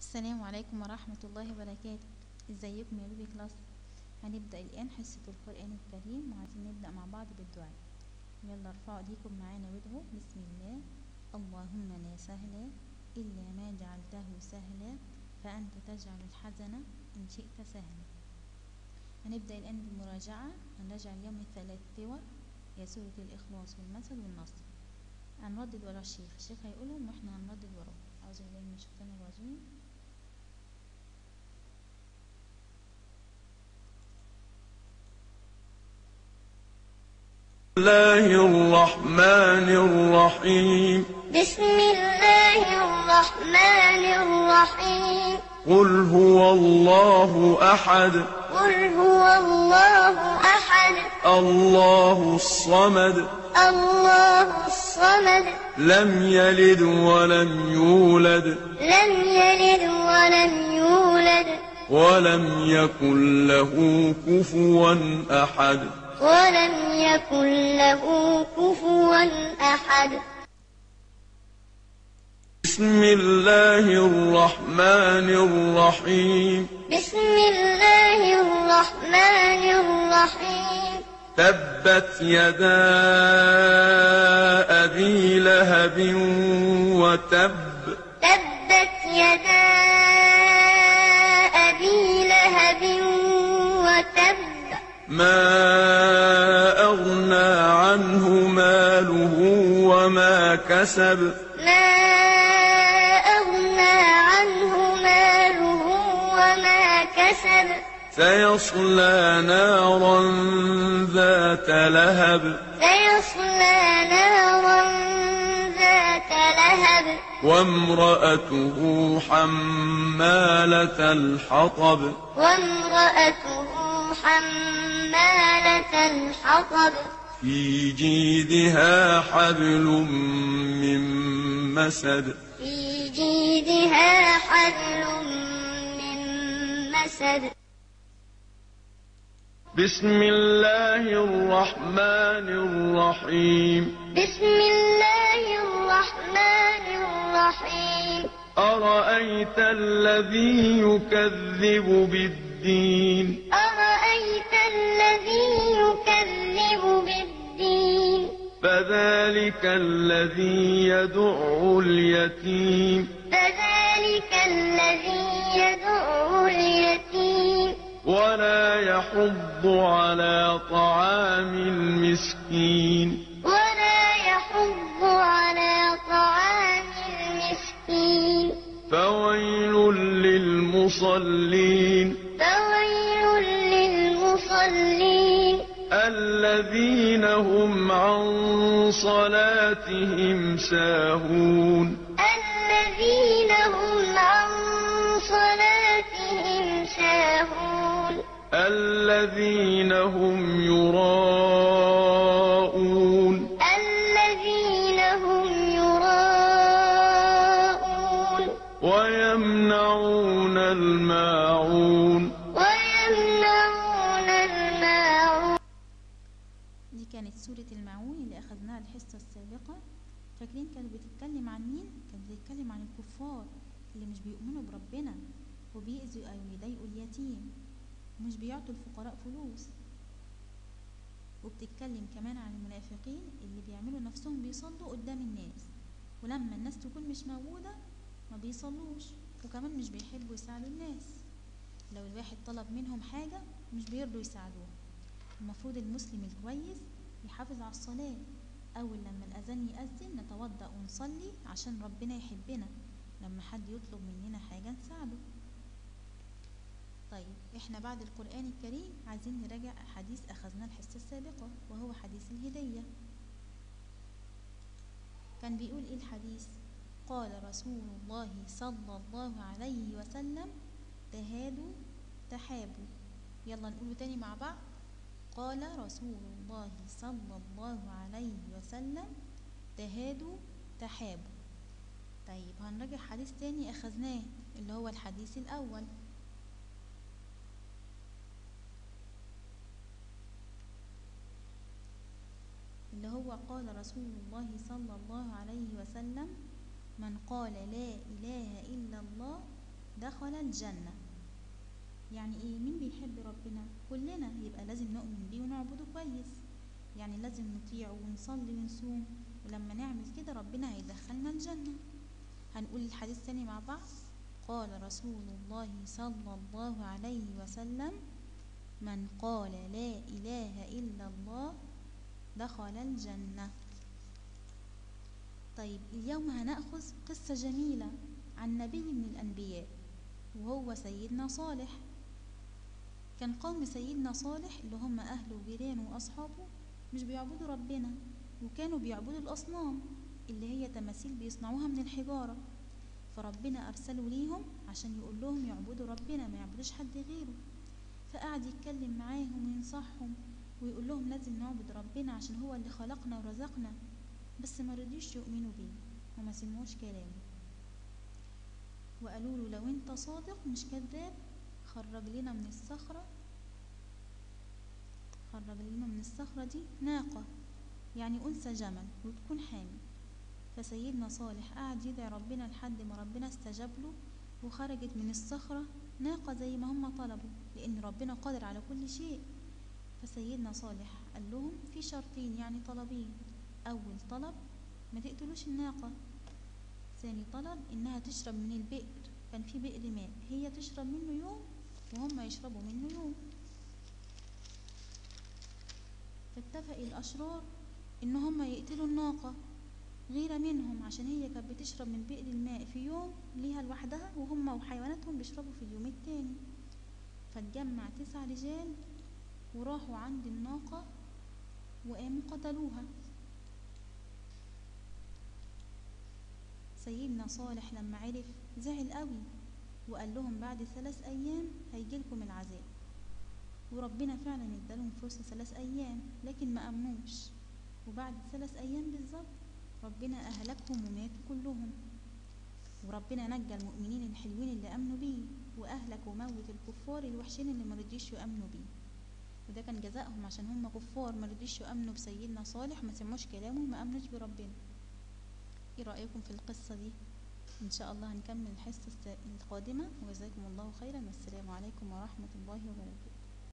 السلام عليكم ورحمة الله وبركاته ازيكم يا بيبي كلاس هنبدأ الآن حصة القرآن الكريم وعايزين نبدأ مع بعض بالدعاء يلا ارفعوا ايديكم معانا وادعوا بسم الله اللهم لا سهل إلا ما جعلته سهلا فأنت تجعل الحزن إن شئت سهلا هنبدأ الآن بالمراجعة هنراجع اليوم الثلاث صور هي سورة الإخلاص والمثل والنصر هنردد ورا الشيخ الشيخ هيقولهم واحنا هنردد وراه أعوذ بالله من الشيطان الرجيم الله الرحمن الرحيم بسم الله الرحمن الرحيم قل هو الله أحد قل هو الله أحد الله الصمد الله الصمد لم يلد ولم يولد لم يلد ولم يولد ولم يكن له كفوا أحد ولم يكن له كفوا أحد بسم الله الرحمن الرحيم بسم الله الرحمن الرحيم تبت يدا أبي لهب وتب تبت يدا أبي لهب وتب ما أغنى عنه ماله وما كسب ما أغنى عنه ماله وما كسب سيصلى نارا ذات لهب سيصلى نارا ذات لهب وامرأته حمالة الحطب وامرأته حمالة الحطب في جيدها حبل من مسد في جيدها حبل من مسد بسم الله الرحمن الرحيم بسم الله الرحمن الرحيم أرأيت الذي يكذب بالدين أرأيت الذي يكذب بالدين فذلك الذي يدع اليتيم فذلك الذي يدعو اليتيم ولا يحض على طعام المسكين ولا يحض على طعام المسكين فويل للمصلين فويل للمصلين الذين هم عن صلاتهم ساهون الذين هم عن صلاتهم ساهون الذين هم يراءون الذين هم يراءون ويمنعون الماعون ويمنعون الماعون دي كانت سورة المعون اللي أخذناها الحصة السابقة فاكرين كانت بتتكلم عن مين؟ كانت بتتكلم عن الكفار اللي مش بيؤمنوا بربنا وبيأذوا أو يضايقوا اليتيم ومش بيعطوا الفقراء فلوس وبتتكلم كمان عن المنافقين اللي بيعملوا نفسهم بيصلوا قدام الناس ولما الناس تكون مش موجودة ما بيصلوش وكمان مش بيحبوا يساعدوا الناس لو الواحد طلب منهم حاجة مش بيرضوا يساعدوه المفروض المسلم الكويس يحافظ على الصلاة أول لما الأذان يأذن نتوضأ ونصلي عشان ربنا يحبنا لما حد يطلب مننا حاجة نساعده طيب احنا بعد القرآن الكريم عايزين نراجع حديث أخذناه الحصة السابقة وهو حديث الهدية كان بيقول ايه الحديث قال رسول الله صلى الله عليه وسلم تهادوا تحابوا يلا نقوله تاني مع بعض قال رسول الله صلى الله عليه وسلم تهادوا تحابوا طيب هنراجع حديث تاني أخذناه اللي هو الحديث الأول اللي هو قال رسول الله صلى الله عليه وسلم من قال لا إله إلا الله دخل الجنة يعني ايه مين بيحب ربنا كلنا يبقى لازم نؤمن بيه ونعبده كويس يعني لازم نطيعه ونصلي ونصوم ولما نعمل كده ربنا هيدخلنا الجنة هنقول الحديث تاني مع بعض قال رسول الله صلى الله عليه وسلم من قال لا إله إلا الله دخل الجنة طيب اليوم هنأخذ قصة جميلة عن نبي من الأنبياء وهو سيدنا صالح كان قوم سيدنا صالح اللي هم أهله وجيرانه وأصحابه مش بيعبدوا ربنا وكانوا بيعبدوا الأصنام اللي هي تماثيل بيصنعوها من الحجارة فربنا أرسله ليهم عشان يقول لهم يعبدوا ربنا ما يعبدوش حد غيره فقعد يتكلم معاهم وينصحهم ويقول لهم لازم نعبد ربنا عشان هو اللي خلقنا ورزقنا بس ما رضيش يؤمنوا بيه وما سمعوش كلامه وقالوا له لو انت صادق مش كذاب خرج لنا من الصخرة خرج لنا من الصخرة دي ناقة يعني أنثى جمل وتكون حامل فسيدنا صالح قعد يدعي ربنا لحد ما ربنا استجاب له وخرجت من الصخرة ناقة زي ما هم طلبوا لأن ربنا قادر على كل شيء فسيدنا صالح قال لهم في شرطين يعني طلبين أول طلب ما تقتلوش الناقة ثاني طلب إنها تشرب من البئر كان في بئر ماء هي تشرب منه يوم وهم يشربوا منه يوم فاتفق الأشرار إن هم يقتلوا الناقة غيرة منهم عشان هي كانت بتشرب من بئر الماء في يوم ليها لوحدها وهم وحيواناتهم بيشربوا في اليوم التاني فاتجمع تسع رجال وراحوا عند الناقة وقاموا قتلوها سيدنا صالح لما عرف زعل قوي وقال لهم بعد ثلاث أيام هيجيلكم العذاب وربنا فعلا ادالهم فرصة ثلاث أيام لكن ما أمنوش وبعد ثلاث أيام بالظبط ربنا أهلكهم وماتوا كلهم وربنا نجى المؤمنين الحلوين اللي أمنوا بيه وأهلك وموت الكفار الوحشين اللي مرضيش يؤمنوا بيه وده كان جزائهم عشان هم كفار مرضيش يؤمنوا بسيدنا صالح ما سمعوش كلامه وما أمنوش بربنا ايه رأيكم في القصة دي ان شاء الله هنكمل الحصة القادمة وجزاكم الله خيرا والسلام عليكم ورحمة الله وبركاته